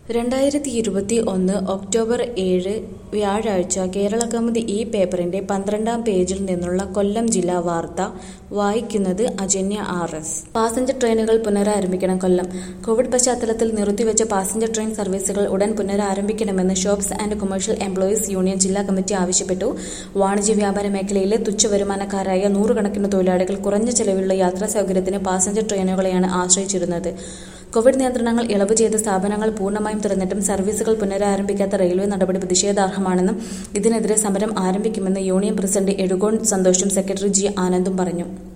രണ്ടായിരത്തി ഇരുപത്തി ഒന്ന് ഒക്ടോബർ ഏഴ് വ്യാഴാഴ്ച കേരള കൗമുദി ഈ പേപ്പറിന്റെ പന്ത്രണ്ടാം പേജിൽ നിന്നുള്ള കൊല്ലം ജില്ലാ വാർത്ത വായിക്കുന്നത് അജന്യ ആർ എസ് പാസഞ്ചർ ട്രെയിനുകൾ പുനരാരംഭിക്കണം കൊല്ലം കോവിഡ് പശ്ചാത്തലത്തിൽ നിർത്തിവെച്ച പാസഞ്ചർ ട്രെയിൻ സർവീസുകൾ ഉടൻ പുനരാരംഭിക്കണമെന്ന് shops and commercial employees union ജില്ലാ കമ്മിറ്റി ആവശ്യപ്പെട്ടു വാണിജ്യ വ്യാപാര മേഖലയിലെ തുച്ഛവരുമാനക്കാരായ നൂറുകണക്കിന് തൊഴിലാളികൾ കുറഞ്ഞ ചെലവിലുള്ള യാത്രാ സൗകര്യത്തിന് പാസഞ്ചർ ട്രെയിനുകളെയാണ് ആശ്രയിച്ചിരുന്നത് കോവിഡ് നിയന്ത്രണങ്ങൾ ഇളവ് ചെയ്ത സ്ഥാപനങ്ങൾ പൂർണ്ണമായും തുറന്നിട്ടും സർവീസുകൾ പുനരാരംഭിക്കാത്ത റെയിൽവേ നടപടി പ്രതിഷേധാർഹമാണെന്നും ഇതിനെതിരെ സമരം ആരംഭിക്കുമെന്ന് യൂണിയൻ പ്രസിഡന്റ് എഴുകോൺ സന്തോഷും സെക്രട്ടറി ജി ആനന്ദും പറഞ്ഞു